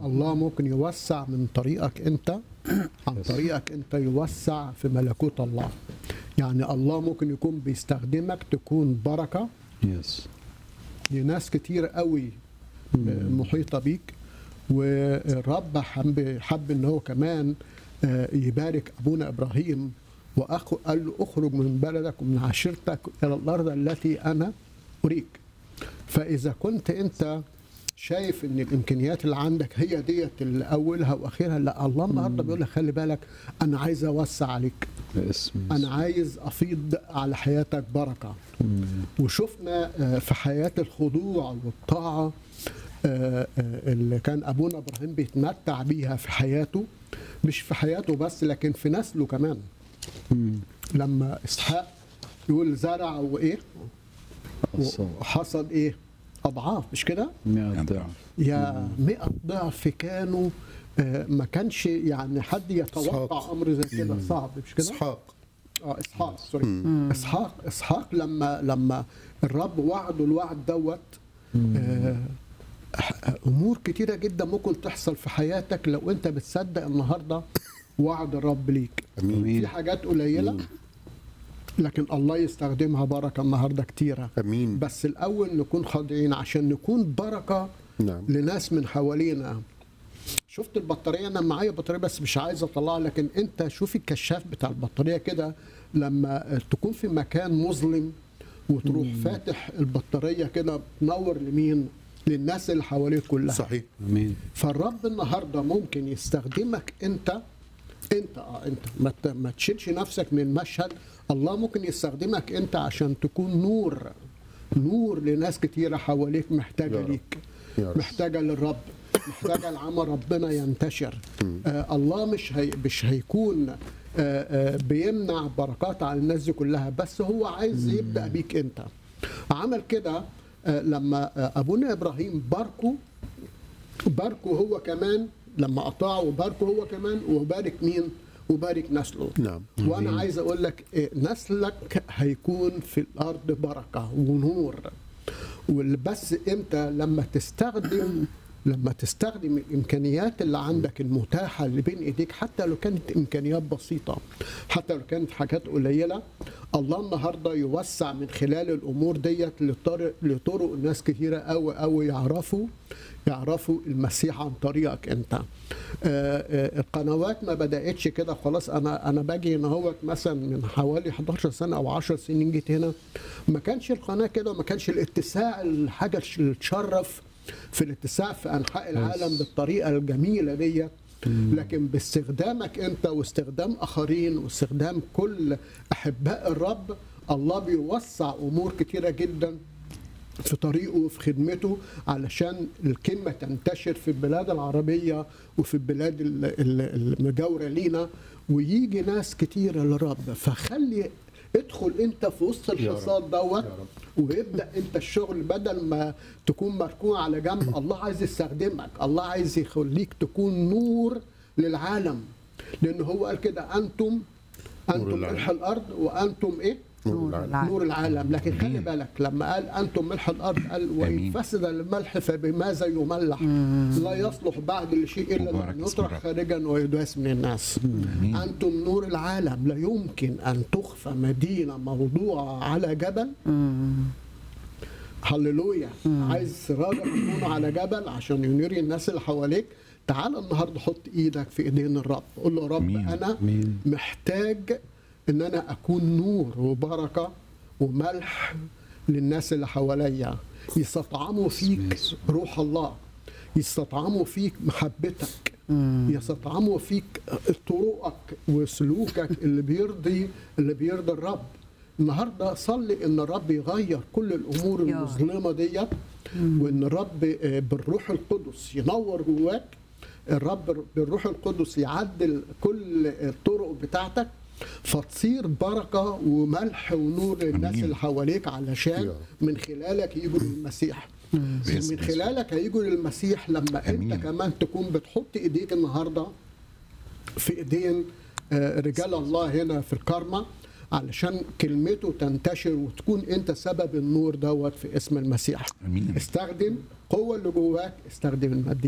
الله ممكن يوسع من طريقك انت عن طريقك انت يوسع في ملكوت الله يعني الله ممكن يكون بيستخدمك تكون بركه يس لناس كتير قوي محيطه بيك والرب حب, حب ان هو كمان آه، يبارك ابونا ابراهيم واخو قال له اخرج من بلدك ومن عشيرتك الى الارض التي انا اريك فاذا كنت انت شايف ان الامكانيات اللي عندك هي ديت اللي اولها واخرها لا الله النهارده بيقول لك خلي بالك انا عايز اوسع عليك باسم انا عايز افيض على حياتك بركه وشفنا آه، في حياه الخضوع والطاعه آه، آه، اللي كان ابونا ابراهيم بيتمتع بيها في حياته مش في حياته بس لكن في نسله كمان لما اسحاق يقول زرع وايه وحصد ايه اضعاف مش كده 100 ضعف يا 100 ضعف كانوا آه، ما كانش يعني حد يتوقع إسحاق. امر زي كده صعب مش كده اسحاق اه اسحاق سوري اسحاق اسحاق لما لما الرب وعده الوعد دوت آه، امور كتيره جدا ممكن تحصل في حياتك لو انت بتصدق النهارده وعد الرب ليك امين في حاجات قليله لكن الله يستخدمها بركه النهارده كتيره امين بس الاول نكون خاضعين عشان نكون بركه نعم لناس من حوالينا شفت البطاريه انا معايا بطاريه بس مش عايز اطلعها لكن انت شوف الكشاف بتاع البطاريه كده لما تكون في مكان مظلم وتروح فاتح البطاريه كده تنور لمين للناس اللي حواليك كلها صحيح امين فالرب النهارده ممكن يستخدمك انت انت اه انت ما ت- ما تشيلش نفسك من المشهد الله ممكن يستخدمك انت عشان تكون نور نور لناس كتيره حواليك محتاجه يا رب. ليك يا رب. محتاجه للرب محتاجه لعمل ربنا ينتشر آه الله مش هي مش هيكون آه آه بيمنع بركات على الناس دي كلها بس هو عايز يبدا بيك انت عمل كده آه لما آه ابونا ابراهيم باركه باركه هو كمان لما اطاعه وباركه هو كمان وبارك مين وبارك نسله نعم. وانا عايز اقول لك إيه، نسلك هيكون في الارض بركه ونور بس امتى لما تستخدم لما تستخدم الامكانيات اللي عندك المتاحه اللي بين ايديك حتى لو كانت امكانيات بسيطه حتى لو كانت حاجات قليله الله النهارده يوسع من خلال الامور ديت لطرق لطرق ناس كثيره قوي قوي يعرفوا يعرفوا المسيح عن طريقك انت آه، آه، القنوات ما بداتش كده خلاص انا انا باجي هنا هوت مثلا من حوالي 11 سنه او 10 سنين جيت هنا ما كانش القناه كده وما كانش الاتساع الحاجه اللي تشرف في الاتساع في انحاء العالم بالطريقه الجميله ديت لكن باستخدامك انت واستخدام اخرين واستخدام كل احباء الرب الله بيوسع امور كتيره جدا في طريقه وفي خدمته علشان الكلمة تنتشر في البلاد العربية وفي البلاد ال- ال- المجاورة لينا ويجي ناس كتيرة للرب فخلي ادخل انت في وسط الحصاد دوت ويبدا انت الشغل بدل ما تكون مركون على جنب الله عايز يستخدمك الله عايز يخليك تكون نور للعالم لان هو قال كده انتم انتم العالم. ملح الارض وانتم ايه نور العالم. نور العالم لكن خلي بالك لما قال انتم ملح الارض قال وان آمين. فسد الملح فبماذا يملح لا يصلح بعد لشيء الا مبارك ان اسم يطرح الرب. خارجا ويداس من الناس آمين. انتم نور العالم لا يمكن ان تخفى مدينه موضوعه على جبل هللويا عايز سراجة تكون على جبل عشان ينير الناس اللي حواليك تعال النهارده حط ايدك في ايدين الرب قول له يا رب أمين. انا أمين. محتاج ان انا اكون نور وبركه وملح للناس اللي حواليا يستطعموا فيك روح الله يستطعموا فيك محبتك يستطعموا فيك طرقك وسلوكك اللي بيرضي اللي بيرضي الرب النهارده صلي ان الرب يغير كل الامور يا رب. المظلمه ديت وان الرب آه، بالروح القدس ينور جواك الرب بالروح القدس يعدل كل الطرق بتاعتك فتصير بركه وملح ونور للناس أمين. اللي حواليك علشان يا رب. من خلالك يجوا للمسيح باسم من خلالك هيجوا للمسيح لما أمين. انت كمان تكون بتحط ايديك النهارده في ايدين آه، رجال الله هنا في الكرمة علشان كلمته تنتشر وتكون انت سبب النور دوت في اسم المسيح امين استخدم قوة اللي جواك استخدم المادية